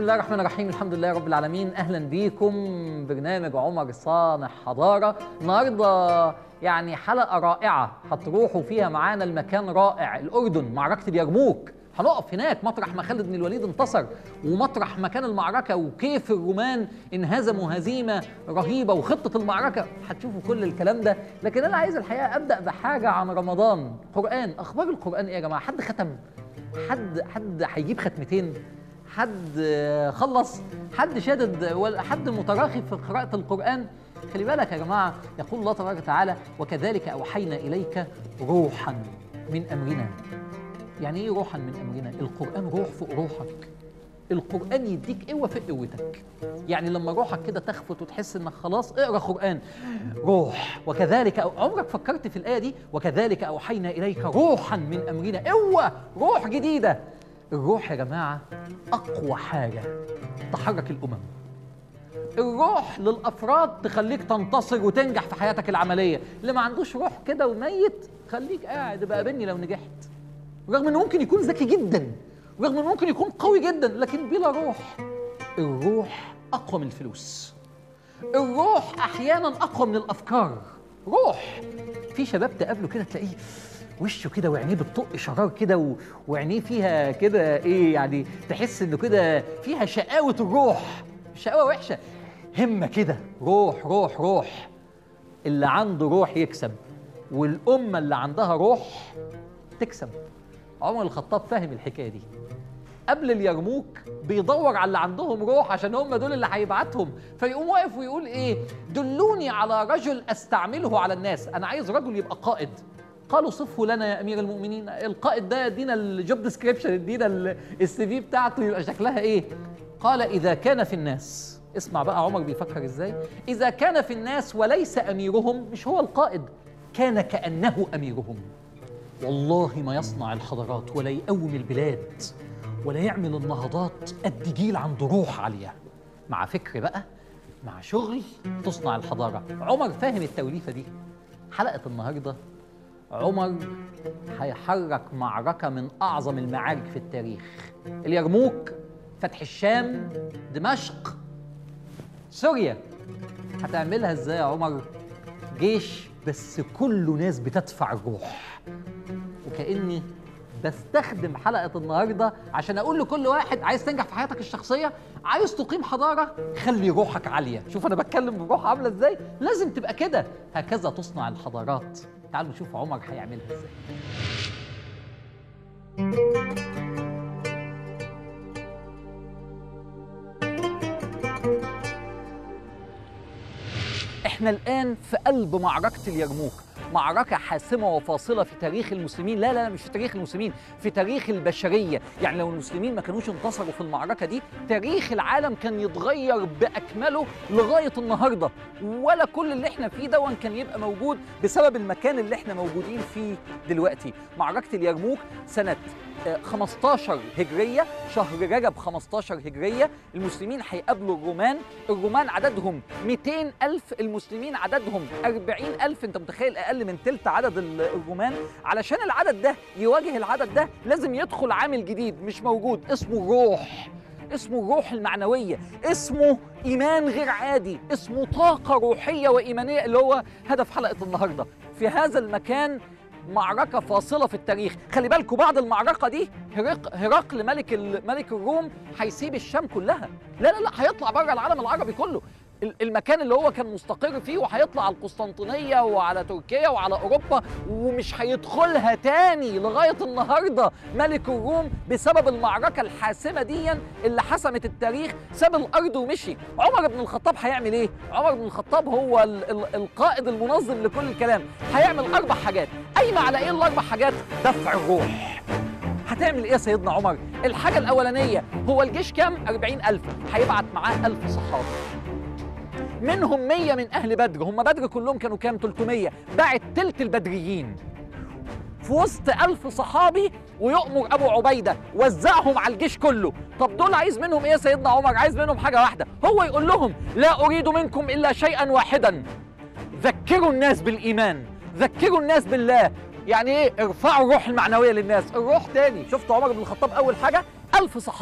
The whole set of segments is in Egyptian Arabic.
الله الرحمن الرحيم الحمد لله رب العالمين اهلا بيكم برنامج عمر صانع حضاره النهارده يعني حلقه رائعه هتروحوا فيها معانا المكان رائع الاردن معركه اليرموك هنقف هناك مطرح ما خالد بن الوليد انتصر ومطرح ما كان المعركه وكيف الرومان انهزموا هزيمه رهيبه وخطه المعركه هتشوفوا كل الكلام ده لكن انا عايز الحقيقه ابدا بحاجه عن رمضان قران اخبار القران ايه يا جماعه حد ختم حد حد هيجيب ختمتين حد خلص حد شادد ولا حد متراخي في قراءة القرآن خلي بالك يا جماعة يقول الله تبارك وتعالى وكذلك أوحينا إليك روحا من أمرنا يعني إيه روحا من أمرنا القرآن روح فوق روحك القرآن يديك قوة في قوتك يعني لما روحك كده تخفت وتحس انك خلاص اقرا قرآن روح وكذلك أو عمرك فكرت في الآية دي وكذلك أوحينا إليك روحا من أمرنا قوة روح جديدة الروح يا جماعة أقوى حاجة تحرك الأمم الروح للأفراد تخليك تنتصر وتنجح في حياتك العملية اللي ما عندوش روح كده وميت خليك قاعد بقى بني لو نجحت رغم انه ممكن يكون ذكي جدا رغم انه ممكن يكون قوي جدا لكن بلا روح الروح أقوى من الفلوس الروح أحيانا أقوى من الأفكار روح في شباب تقابله كده تلاقيه وشه كده وعينيه بتطق شرار كده و... وعينيه فيها كده ايه يعني تحس انه كده فيها شقاوة الروح شقاوة وحشة همة كده روح روح روح اللي عنده روح يكسب والأمة اللي عندها روح تكسب عمر الخطاب فاهم الحكاية دي قبل اليرموك بيدور على اللي عندهم روح عشان هم دول اللي هيبعتهم فيقوم واقف ويقول ايه دلوني على رجل استعمله على الناس انا عايز رجل يبقى قائد قالوا صفه لنا يا امير المؤمنين القائد ده ادينا الجوب ديسكريبشن ادينا السي في بتاعته يبقى شكلها ايه قال اذا كان في الناس اسمع بقى عمر بيفكر ازاي اذا كان في الناس وليس اميرهم مش هو القائد كان كانه اميرهم والله ما يصنع الحضارات ولا يقوم البلاد ولا يعمل النهضات قد جيل عنده روح عاليه مع فكر بقى مع شغل تصنع الحضاره عمر فاهم التوليفه دي حلقه النهارده عمر هيحرك معركة من أعظم المعارك في التاريخ اليرموك فتح الشام دمشق سوريا هتعملها ازاي يا عمر جيش بس كله ناس بتدفع الروح وكأني بستخدم حلقة النهاردة عشان أقول لكل واحد عايز تنجح في حياتك الشخصية عايز تقيم حضارة خلي روحك عالية شوف أنا بتكلم بروح عاملة إزاي لازم تبقى كده هكذا تصنع الحضارات تعالوا نشوف عمر هيعملها إزاي احنا الآن في قلب معركة اليرموك معركة حاسمة وفاصلة في تاريخ المسلمين لا لا مش في تاريخ المسلمين في تاريخ البشرية يعني لو المسلمين ما كانوش انتصروا في المعركة دي تاريخ العالم كان يتغير بأكمله لغاية النهاردة ولا كل اللي احنا فيه ده كان يبقى موجود بسبب المكان اللي احنا موجودين فيه دلوقتي معركة اليرموك سنة 15 هجرية شهر رجب 15 هجرية المسلمين هيقابلوا الرومان الرومان عددهم 200 ألف المسلمين عددهم 40 ألف أنت متخيل أقل من تلت عدد الرومان علشان العدد ده يواجه العدد ده لازم يدخل عامل جديد مش موجود اسمه الروح اسمه الروح المعنوية اسمه إيمان غير عادي اسمه طاقة روحية وإيمانية اللي هو هدف حلقة النهاردة في هذا المكان معركة فاصلة في التاريخ خلي بالكم بعد المعركة دي هرق هرقل ملك ملك الروم هيسيب الشام كلها لا لا لا هيطلع بره العالم العربي كله المكان اللي هو كان مستقر فيه وهيطلع على القسطنطينية وعلى تركيا وعلى أوروبا ومش هيدخلها تاني لغاية النهاردة ملك الروم بسبب المعركة الحاسمة دي اللي حسمت التاريخ ساب الأرض ومشي عمر بن الخطاب هيعمل إيه؟ عمر بن الخطاب هو ال ال القائد المنظم لكل الكلام هيعمل أربع حاجات قايمة على إيه الأربع حاجات؟ دفع الروح هتعمل ايه يا سيدنا عمر؟ الحاجة الأولانية هو الجيش كام؟ 40 ألف هيبعت معاه ألف صحابي منهم 100 من أهل بدر هم بدر كلهم كانوا كام 300 باعت تلت البدريين في وسط ألف صحابي ويؤمر أبو عبيدة وزعهم على الجيش كله طب دول عايز منهم إيه يا سيدنا عمر عايز منهم حاجة واحدة هو يقول لهم لا أريد منكم إلا شيئا واحدا ذكروا الناس بالإيمان ذكروا الناس بالله يعني ايه ارفعوا الروح المعنويه للناس الروح تاني شفتوا عمر بن الخطاب اول حاجه ألف صحابي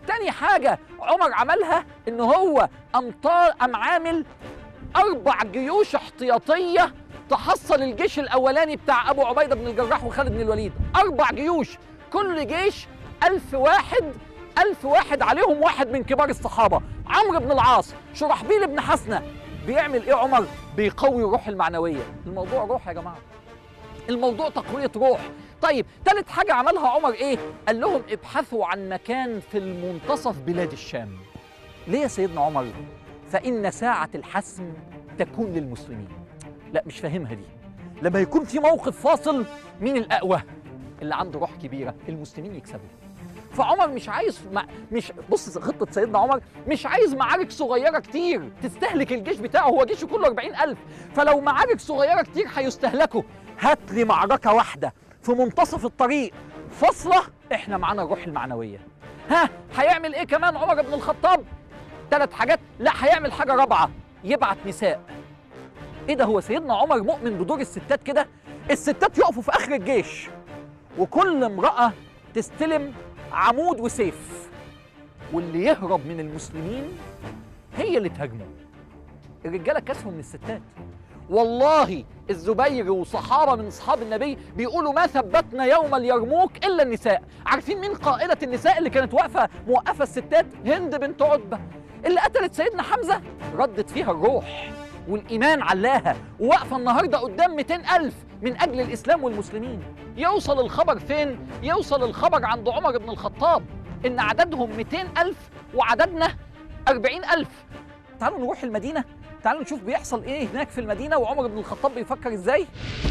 تاني حاجة عمر عملها إن هو أمطار أم عامل أربع جيوش احتياطية تحصل الجيش الأولاني بتاع أبو عبيدة بن الجراح وخالد بن الوليد أربع جيوش كل جيش ألف واحد ألف واحد عليهم واحد من كبار الصحابة عمرو بن العاص شرحبيل بن حسنة بيعمل إيه عمر؟ بيقوي الروح المعنوية الموضوع روح يا جماعة الموضوع تقوية روح طيب تالت حاجة عملها عمر إيه؟ قال لهم ابحثوا عن مكان في المنتصف بلاد الشام ليه يا سيدنا عمر؟ فإن ساعة الحسم تكون للمسلمين لا مش فاهمها دي لما يكون في موقف فاصل مين الأقوى؟ اللي عنده روح كبيرة المسلمين يكسبوا فعمر مش عايز مع مش بص خطة سيدنا عمر مش عايز معارك صغيرة كتير تستهلك الجيش بتاعه هو جيشه كله 40000 فلو معارك صغيرة كتير هيستهلكوا هات لي معركة واحدة في منتصف الطريق فاصلة احنا معانا الروح المعنوية ها هيعمل ايه كمان عمر بن الخطاب ثلاث حاجات لا هيعمل حاجة رابعة يبعت نساء ايه ده هو سيدنا عمر مؤمن بدور الستات كده الستات يقفوا في اخر الجيش وكل امرأة تستلم عمود وسيف واللي يهرب من المسلمين هي اللي تهاجمه الرجاله كسفوا من الستات والله الزبير وصحابه من اصحاب النبي بيقولوا ما ثبتنا يوم اليرموك الا النساء عارفين مين قائله النساء اللي كانت واقفه موقفه الستات هند بنت عتبه اللي قتلت سيدنا حمزه ردت فيها الروح والإيمان علاها وواقفة النهاردة قدام 200 ألف من أجل الإسلام والمسلمين يوصل الخبر فين؟ يوصل الخبر عند عمر بن الخطاب إن عددهم 200 ألف وعددنا 40 ألف تعالوا نروح المدينة تعالوا نشوف بيحصل إيه هناك في المدينة وعمر بن الخطاب بيفكر إزاي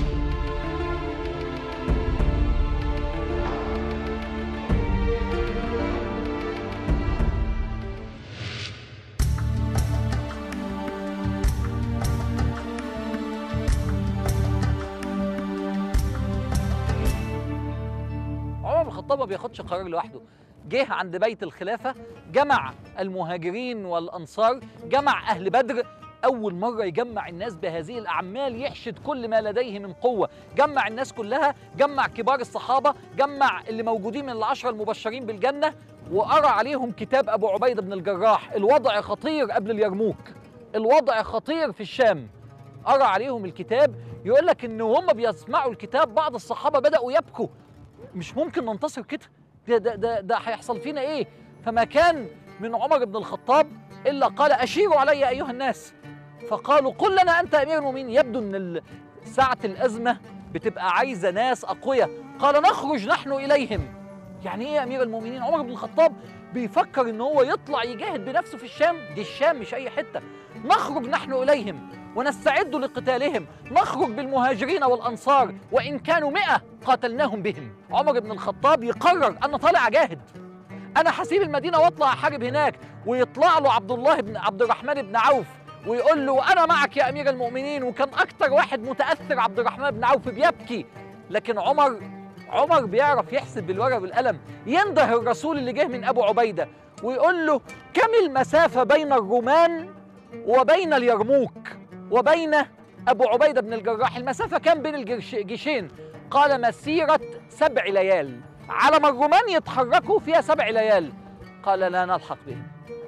عمر بن الخطاب ما بياخدش قرار لوحده جه عند بيت الخلافة جمع المهاجرين والأنصار جمع أهل بدر أول مرة يجمع الناس بهذه الأعمال يحشد كل ما لديه من قوة جمع الناس كلها جمع كبار الصحابة جمع اللي موجودين من العشرة المبشرين بالجنة وقرأ عليهم كتاب أبو عبيدة بن الجراح الوضع خطير قبل اليرموك الوضع خطير في الشام قرأ عليهم الكتاب يقول لك إن هم بيسمعوا الكتاب بعض الصحابة بدأوا يبكوا مش ممكن ننتصر كده ده ده ده, ده هيحصل فينا ايه فما كان من عمر بن الخطاب الا قال اشيروا علي ايها الناس فقالوا قل لنا انت امير المؤمنين يبدو ان ال- ساعه الازمه بتبقى عايزه ناس اقوياء قال نخرج نحن اليهم يعني ايه يا امير المؤمنين عمر بن الخطاب بيفكر ان هو يطلع يجاهد بنفسه في الشام دي الشام مش اي حته نخرج نحن اليهم ونستعد لقتالهم نخرج بالمهاجرين والأنصار وإن كانوا مئة قاتلناهم بهم عمر بن الخطاب يقرر أنا طالع أجاهد أنا هسيب المدينة وأطلع أحارب هناك ويطلع له عبد الله بن عبد الرحمن بن عوف ويقول له أنا معك يا أمير المؤمنين وكان أكتر واحد متأثر عبد الرحمن بن عوف بيبكي لكن عمر عمر بيعرف يحسب بالورقة والقلم ينده الرسول اللي جه من أبو عبيدة ويقول له كم المسافة بين الرومان وبين اليرموك وبين أبو عبيدة بن الجراح المسافة كام بين الجيشين قال مسيرة سبع ليال على ما الرومان يتحركوا فيها سبع ليال قال لا نلحق بهم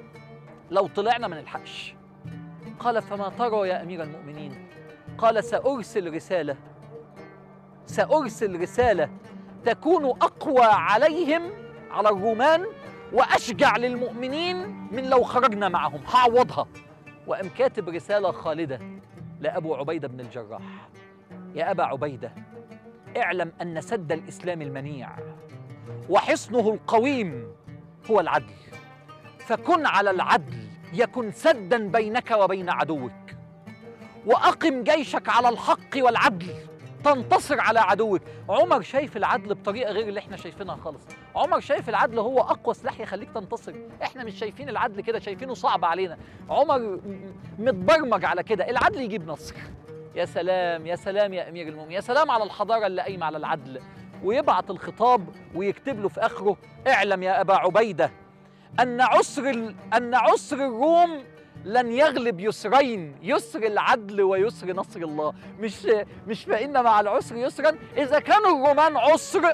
لو طلعنا ما نلحقش قال فما ترى يا أمير المؤمنين قال سأرسل رسالة سأرسل رسالة تكون أقوى عليهم على الرومان وأشجع للمؤمنين من لو خرجنا معهم هعوضها وقام كاتب رسالة خالدة لأبو عبيدة بن الجراح يا أبا عبيدة اعلم أن سد الإسلام المنيع وحصنه القويم هو العدل فكن على العدل يكن سدا بينك وبين عدوك وأقم جيشك على الحق والعدل تنتصر على عدوك عمر شايف العدل بطريقة غير اللي احنا شايفينها خالص عمر شايف العدل هو أقوى سلاح يخليك تنتصر احنا مش شايفين العدل كده شايفينه صعب علينا عمر م- متبرمج على كده العدل يجيب نصر يا سلام يا سلام يا أمير المؤمنين يا سلام على الحضارة اللي قايمة على العدل ويبعت الخطاب ويكتب له في آخره اعلم يا أبا عبيدة أن عسر ال... أن عسر الروم لن يغلب يسرين يسر العدل ويسر نصر الله مش مش فإن مع العسر يسرا إذا كانوا الرومان عسر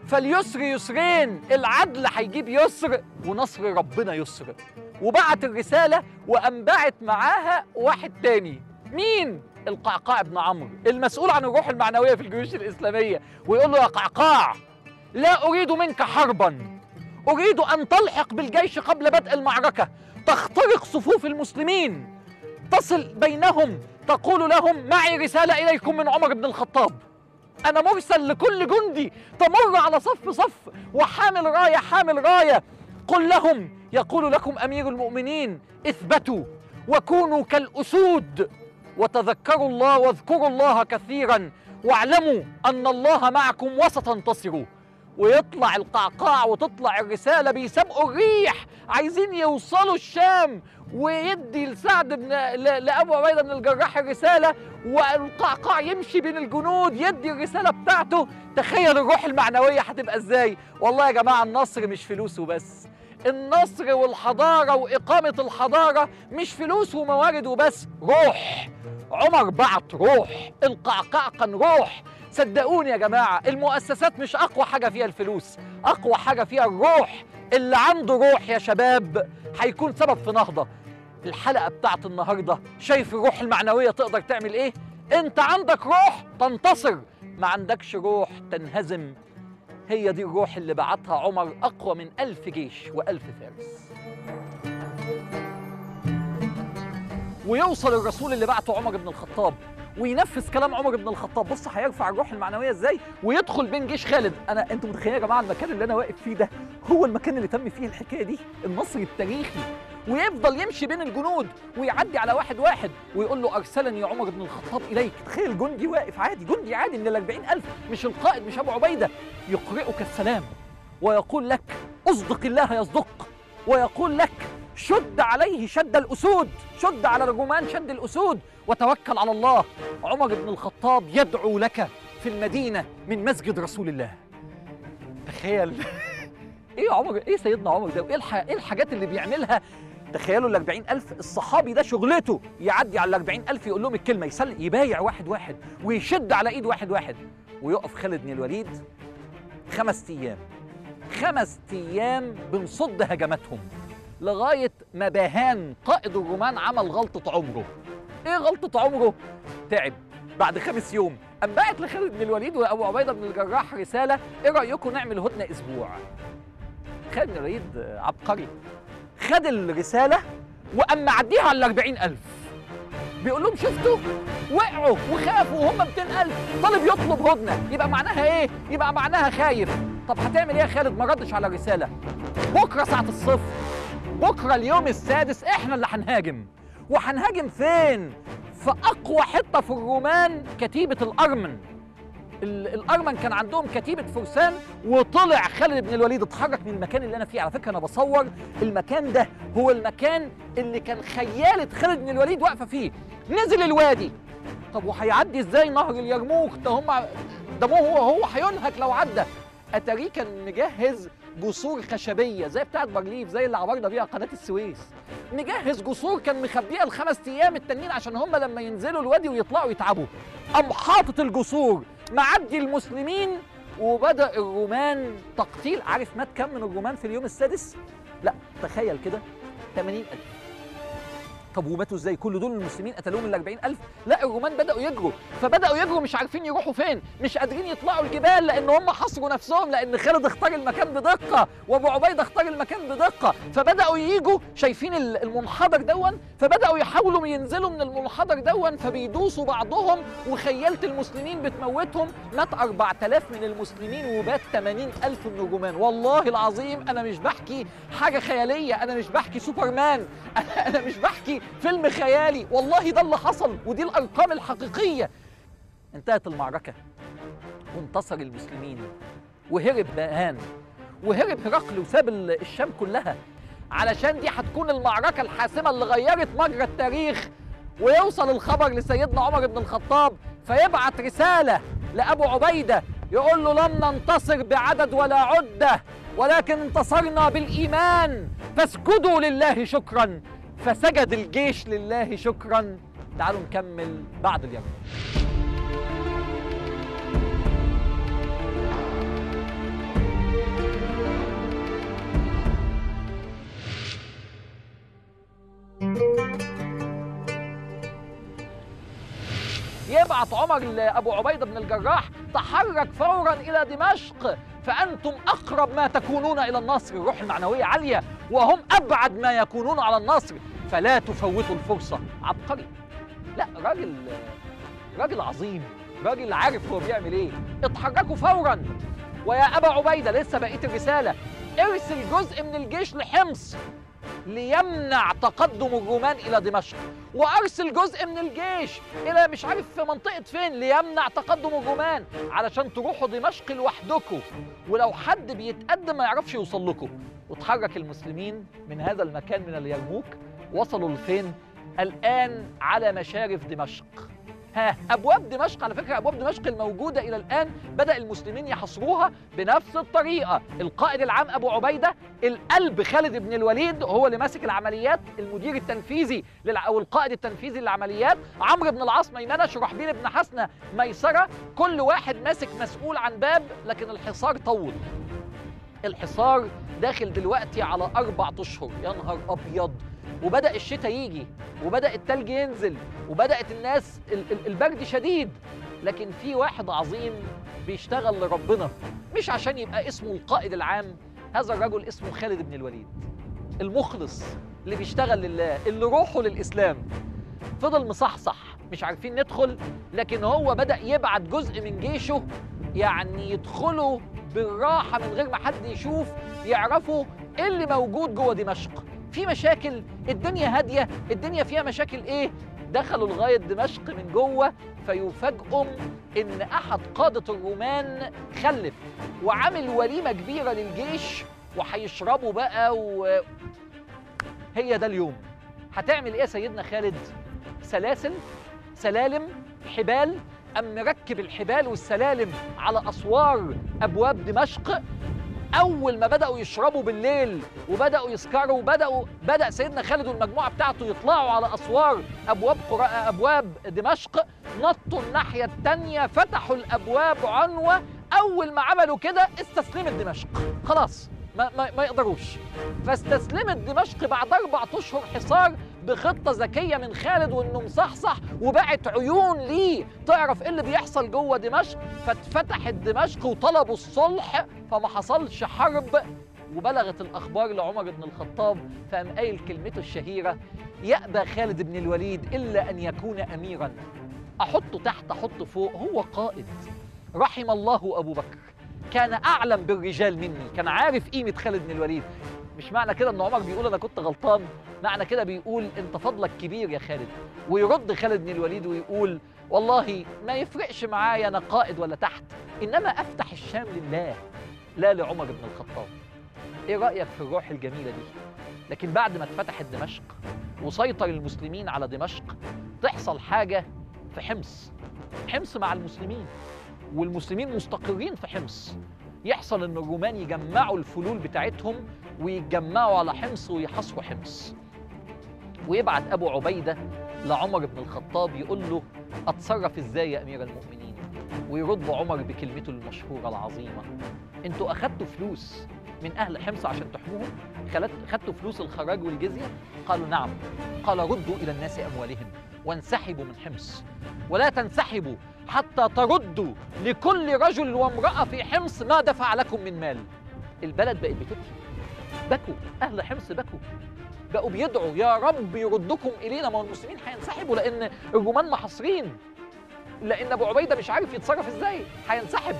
فاليسر يسرين العدل هيجيب يسر ونصر ربنا يسر وبعت الرسالة وأنبعت معاها واحد تاني مين؟ القعقاع بن عمرو المسؤول عن الروح المعنوية في الجيوش الإسلامية ويقول له يا قعقاع لا أريد منك حربا أريد أن تلحق بالجيش قبل بدء المعركة تخترق صفوف المسلمين تصل بينهم تقول لهم معي رسالة إليكم من عمر بن الخطاب أنا مرسل لكل جندي تمر على صف صف وحامل راية حامل راية قل لهم يقول لكم أمير المؤمنين اثبتوا وكونوا كالأسود وتذكروا الله واذكروا الله كثيرا واعلموا أن الله معكم وستنتصروا ويطلع القعقاع وتطلع الرسالة بيسابقوا الريح عايزين يوصلوا الشام ويدي لسعد بن ل- لأبو عبيدة بن الجراح الرسالة والقعقاع يمشي بين الجنود يدي الرسالة بتاعته تخيل الروح المعنوية هتبقى ازاي والله يا جماعة النصر مش فلوس وبس النصر والحضارة وإقامة الحضارة مش فلوس وموارد وبس روح عمر بعت روح القعقاع كان روح صدقوني يا جماعة المؤسسات مش أقوى حاجة فيها الفلوس أقوى حاجة فيها الروح اللي عنده روح يا شباب هيكون سبب في نهضة الحلقة بتاعت النهاردة شايف الروح المعنوية تقدر تعمل إيه؟ أنت عندك روح تنتصر ما عندكش روح تنهزم هي دي الروح اللي بعتها عمر أقوى من ألف جيش وألف فارس ويوصل الرسول اللي بعته عمر بن الخطاب وينفذ كلام عمر بن الخطاب بص هيرفع الروح المعنويه ازاي ويدخل بين جيش خالد انا انتوا متخيلين يا جماعه المكان اللي انا واقف فيه ده هو المكان اللي تم فيه الحكايه دي النصر التاريخي ويفضل يمشي بين الجنود ويعدي على واحد واحد ويقول له ارسلني عمر بن الخطاب اليك تخيل جندي واقف عادي جندي عادي من ال 40000 مش القائد مش ابو عبيده يقرئك السلام ويقول لك اصدق الله يصدق ويقول لك شد عليه شد الاسود شد على الرومان شد الاسود وتوكل على الله عمر بن الخطاب يدعو لك في المدينه من مسجد رسول الله تخيل ايه يا عمر ايه سيدنا عمر ده وايه الح... ايه الحاجات اللي بيعملها تخيلوا ال 40000 الصحابي ده شغلته يعدي على ال 40000 يقول لهم الكلمه يسل يبايع واحد واحد ويشد على ايد واحد واحد ويقف خالد بن الوليد خمس ايام خمس ايام بنصد هجماتهم لغايه ما باهان قائد الرومان عمل غلطه عمره ايه غلطه عمره تعب بعد خمس يوم قام باعت لخالد بن الوليد وابو عبيده بن الجراح رساله ايه رايكم نعمل هدنه اسبوع خالد بن الوليد عبقري خد الرساله وقام معديها على 40000 بيقول لهم شفتوا وقعوا وخافوا وهم 200000 طالب يطلب هدنه يبقى معناها ايه يبقى معناها خايف طب هتعمل ايه يا خالد ما ردش على الرساله بكره ساعه الصفر بكره اليوم السادس احنا اللي هنهاجم وهنهاجم فين في اقوى حته في الرومان كتيبه الارمن ال- الارمن كان عندهم كتيبه فرسان وطلع خالد بن الوليد اتحرك من المكان اللي انا فيه على فكره انا بصور المكان ده هو المكان اللي كان خياله خالد بن الوليد واقفه فيه نزل الوادي طب وهيعدي ازاي نهر اليرموك ده هم ده مو هو هو هينهك لو عدى اتاريه كان مجهز جسور خشبيه زي بتاعه بارليف زي اللي عبرنا بيها قناه السويس مجهز جسور كان مخبيها الخمس ايام التانيين عشان هم لما ينزلوا الوادي ويطلعوا يتعبوا قام حاطط الجسور معدي المسلمين وبدا الرومان تقتيل عارف مات كم من الرومان في اليوم السادس لا تخيل كده 80000 طب وماتوا ازاي كل دول المسلمين قتلوهم ال 40000 لا الرومان بداوا يجروا فبداوا يجروا مش عارفين يروحوا فين مش قادرين يطلعوا الجبال لان هم حصروا نفسهم لان خالد اختار المكان بدقه وابو عبيده اختار المكان بدقه فبداوا ييجوا شايفين ال- المنحدر دون فبداوا يحاولوا ينزلوا من المنحدر دون فبيدوسوا بعضهم وخيلة المسلمين بتموتهم مات 4000 من المسلمين وبات 80000 من الرومان والله العظيم انا مش بحكي حاجه خياليه انا مش بحكي سوبرمان انا أنا مش بحكي فيلم خيالي والله ده اللي حصل ودي الارقام الحقيقيه انتهت المعركه وانتصر المسلمين وهرب باهان وهرب هرقل وساب ال- الشام كلها علشان دي هتكون المعركه الحاسمه اللي غيرت مجرى التاريخ ويوصل الخبر لسيدنا عمر بن الخطاب فيبعت رساله لابو عبيده يقول له لم ننتصر بعدد ولا عده ولكن انتصرنا بالايمان فاسجدوا لله شكرا فسجد الجيش لله شكرا تعالوا نكمل بعد اليوم يبعت عمر لابو عبيده بن الجراح تحرك فورا الى دمشق فانتم اقرب ما تكونون الى النصر الروح المعنويه عاليه وهم ابعد ما يكونون على النصر فلا تفوتوا الفرصه عبقري لا راجل راجل عظيم راجل عارف هو بيعمل ايه اتحركوا فورا ويا ابا عبيده لسه بقيه الرساله ارسل جزء من الجيش لحمص ليمنع تقدم الرومان الى دمشق وارسل جزء من الجيش الى مش عارف في منطقه فين ليمنع تقدم الرومان علشان تروحوا دمشق لوحدكم ولو حد بيتقدم ما يعرفش يوصل لكم وتحرك المسلمين من هذا المكان من اليرموك وصلوا لفين الان على مشارف دمشق ها ابواب دمشق على فكره ابواب دمشق الموجوده الى الان بدا المسلمين يحصروها بنفس الطريقه القائد العام ابو عبيده القلب خالد بن الوليد هو اللي ماسك العمليات المدير التنفيذي للع... او القائد التنفيذي للعمليات عمرو بن العاص ميمنه شرحبيل بن حسنه ميسره كل واحد ماسك مسؤول عن باب لكن الحصار طول الحصار داخل دلوقتي على اربع اشهر يا نهار ابيض وبدا الشتاء يجي وبدا التلج ينزل وبدات الناس ال- ال- البرد شديد لكن في واحد عظيم بيشتغل لربنا مش عشان يبقى اسمه القائد العام هذا الرجل اسمه خالد بن الوليد المخلص اللي بيشتغل لله اللي روحه للاسلام فضل مصحصح مش عارفين ندخل لكن هو بدا يبعت جزء من جيشه يعني يدخلوا بالراحه من غير ما حد يشوف يعرفوا ايه اللي موجود جوه دمشق في مشاكل الدنيا هاديه الدنيا فيها مشاكل ايه دخلوا لغايه دمشق من جوه فيفاجئهم ان احد قاده الرومان خلف وعامل وليمه كبيره للجيش وهيشربوا بقى و... هي ده اليوم هتعمل ايه يا سيدنا خالد سلاسل سلالم حبال أم مركب الحبال والسلالم على أسوار أبواب دمشق أول ما بدأوا يشربوا بالليل وبدأوا يسكروا وبدأوا بدأ سيدنا خالد والمجموعة بتاعته يطلعوا على أسوار أبواب قرى أبواب دمشق نطوا الناحية التانية فتحوا الأبواب عنوة أول ما عملوا كده استسلمت دمشق خلاص ما, ما, ما يقدروش فاستسلمت دمشق بعد أربع أشهر حصار بخطة ذكية من خالد وإنه مصحصح وبقت عيون ليه تعرف إيه اللي بيحصل جوه دمشق فاتفتحت دمشق وطلبوا الصلح فما حصلش حرب وبلغت الأخبار لعمر بن الخطاب فقام قايل كلمته الشهيرة يأبى خالد بن الوليد إلا أن يكون أميرا أحطه تحت أحطه فوق هو قائد رحم الله أبو بكر كان أعلم بالرجال مني كان عارف قيمة خالد بن الوليد مش معنى كده ان عمر بيقول انا كنت غلطان معنى كده بيقول انت فضلك كبير يا خالد ويرد خالد بن الوليد ويقول والله ما يفرقش معايا انا قائد ولا تحت انما افتح الشام لله لا لعمر بن الخطاب ايه رايك في الروح الجميله دي لكن بعد ما اتفتحت دمشق وسيطر المسلمين على دمشق تحصل حاجه في حمص حمص مع المسلمين والمسلمين مستقرين في حمص يحصل ان الرومان يجمعوا الفلول بتاعتهم ويتجمعوا على حمص ويحاصروا حمص ويبعت ابو عبيده لعمر بن الخطاب يقول له اتصرف ازاي يا امير المؤمنين ويرد عمر بكلمته المشهوره العظيمه انتوا اخدتوا فلوس من اهل حمص عشان تحموهم خلت- خدتوا فلوس الخراج والجزيه قالوا نعم قال ردوا الى الناس اموالهم وانسحبوا من حمص ولا تنسحبوا حتى تردوا لكل رجل وامراه في حمص ما دفع لكم من مال البلد بقت بتبكي بكوا اهل حمص بكوا بقوا بيدعوا يا رب يردكم الينا ما هو المسلمين هينسحبوا لان الرومان محاصرين لان ابو عبيده مش عارف يتصرف ازاي هينسحب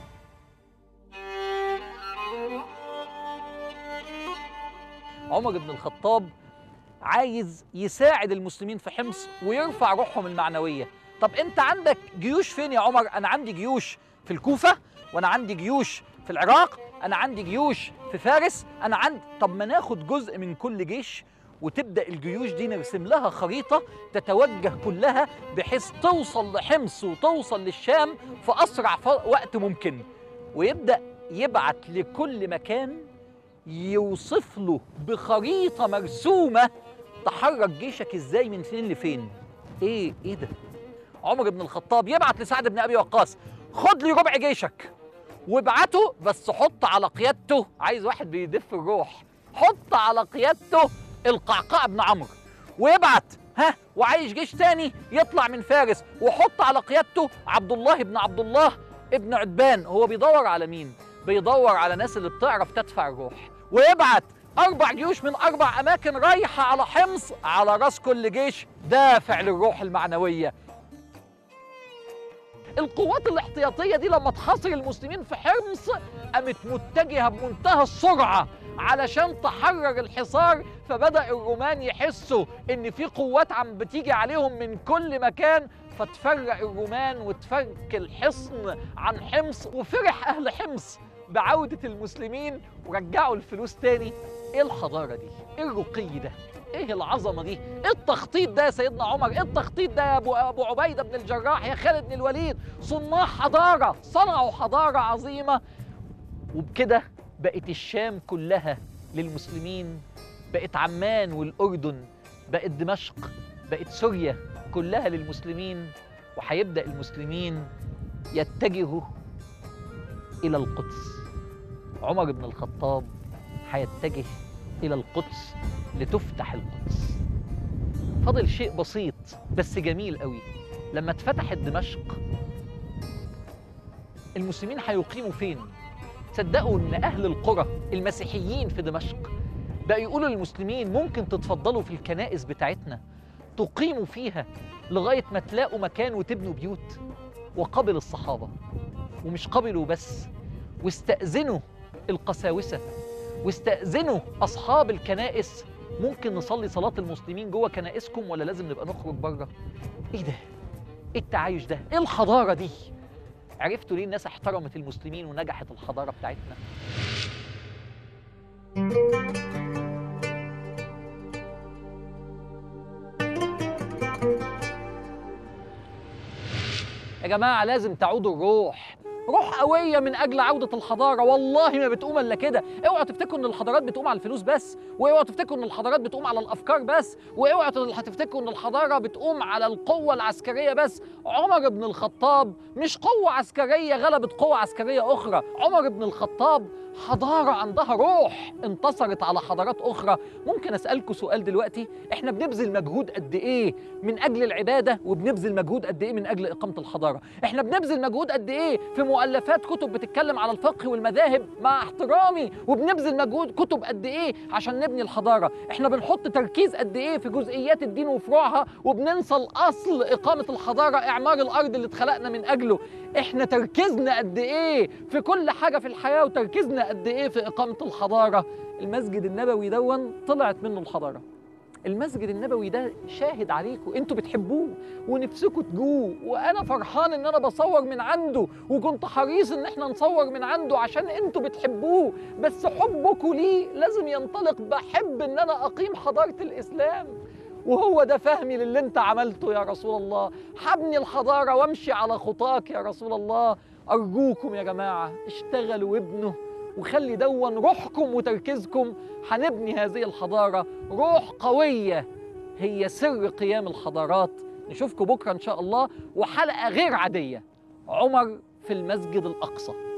عمر بن الخطاب عايز يساعد المسلمين في حمص ويرفع روحهم المعنويه طب انت عندك جيوش فين يا عمر انا عندي جيوش في الكوفه وانا عندي جيوش في العراق انا عندي جيوش في فارس انا عندي طب ما ناخد جزء من كل جيش وتبدا الجيوش دي نرسم لها خريطه تتوجه كلها بحيث توصل لحمص وتوصل للشام في اسرع ف- وقت ممكن ويبدا يبعت لكل مكان يوصف له بخريطه مرسومه تحرك جيشك ازاي من فين لفين ايه ايه ده عمر بن الخطاب يبعت لسعد بن ابي وقاص خد لي ربع جيشك وابعته بس حط على قيادته عايز واحد بيدف الروح حط على قيادته القعقاع بن عمرو ويبعت ها وعايش جيش تاني يطلع من فارس وحط على قيادته عبد الله بن عبد الله ابن عتبان هو بيدور على مين بيدور على ناس اللي بتعرف تدفع الروح ويبعت أربع جيوش من أربع أماكن رايحة على حمص على رأس كل جيش دافع للروح المعنوية القوات الاحتياطية دي لما تحاصر المسلمين في حمص قامت متجهة بمنتهى السرعة علشان تحرر الحصار فبدأ الرومان يحسوا إن في قوات عم بتيجي عليهم من كل مكان فتفرق الرومان وتفك الحصن عن حمص وفرح أهل حمص بعودة المسلمين ورجعوا الفلوس تاني إيه الحضارة دي؟ إيه الرقي ده؟ ايه العظمه دي ايه التخطيط ده يا سيدنا عمر ايه التخطيط ده يا ابو ابو عبيده بن الجراح يا خالد بن الوليد صناع حضاره صنعوا حضاره عظيمه وبكده بقت الشام كلها للمسلمين بقت عمان والاردن بقت دمشق بقت سوريا كلها للمسلمين وهيبدا المسلمين يتجهوا الى القدس عمر بن الخطاب هيتجه الى القدس لتفتح القدس فضل شيء بسيط بس جميل قوي لما اتفتحت دمشق المسلمين هيقيموا فين تصدقوا ان اهل القرى المسيحيين في دمشق بقى يقولوا للمسلمين ممكن تتفضلوا في الكنائس بتاعتنا تقيموا فيها لغايه ما تلاقوا مكان وتبنوا بيوت وقبل الصحابه ومش قبلوا بس واستاذنوا القساوسه واستاذنوا اصحاب الكنائس ممكن نصلي صلاة المسلمين جوه كنائسكم ولا لازم نبقى نخرج بره؟ ايه ده؟ ايه التعايش ده؟ ايه الحضارة دي؟ عرفتوا ليه الناس احترمت المسلمين ونجحت الحضارة بتاعتنا؟ يا جماعة لازم تعودوا الروح روح قوية من أجل عودة الحضارة والله ما بتقوم إلا كده اوعوا تفتكروا إن الحضارات بتقوم على الفلوس بس واوعوا تفتكروا إن الحضارات بتقوم على الأفكار بس واوعوا تفتكروا إن الحضارة بتقوم على القوة العسكرية بس عمر بن الخطاب مش قوة عسكرية غلبت قوة عسكرية أخرى عمر بن الخطاب حضارة عندها روح انتصرت على حضارات أخرى ممكن أسألكوا سؤال دلوقتي إحنا بنبذل مجهود قد إيه من أجل العبادة وبنبذل مجهود قد إيه من أجل إقامة الحضارة إحنا بنبذل مجهود قد إيه في مؤلفات كتب بتتكلم على الفقه والمذاهب مع احترامي وبنبذل مجهود كتب قد إيه عشان نبني الحضارة إحنا بنحط تركيز قد إيه في جزئيات الدين وفروعها وبننسى الأصل إقامة الحضارة إعمار الأرض اللي اتخلقنا من أجله إحنا تركيزنا قد إيه في كل حاجة في الحياة وتركيزنا قد ايه في اقامه الحضاره المسجد النبوي دون طلعت منه الحضاره المسجد النبوي ده شاهد عليكم انتوا بتحبوه ونفسكم تجوه وانا فرحان ان انا بصور من عنده وكنت حريص ان احنا نصور من عنده عشان انتوا بتحبوه بس حبكم ليه لازم ينطلق بحب ان انا اقيم حضاره الاسلام وهو ده فهمي للي انت عملته يا رسول الله حبني الحضاره وامشي على خطاك يا رسول الله ارجوكم يا جماعه اشتغلوا وابنوا وخلي دون روحكم وتركيزكم هنبني هذه الحضاره روح قويه هي سر قيام الحضارات نشوفكم بكره ان شاء الله وحلقه غير عاديه عمر في المسجد الاقصى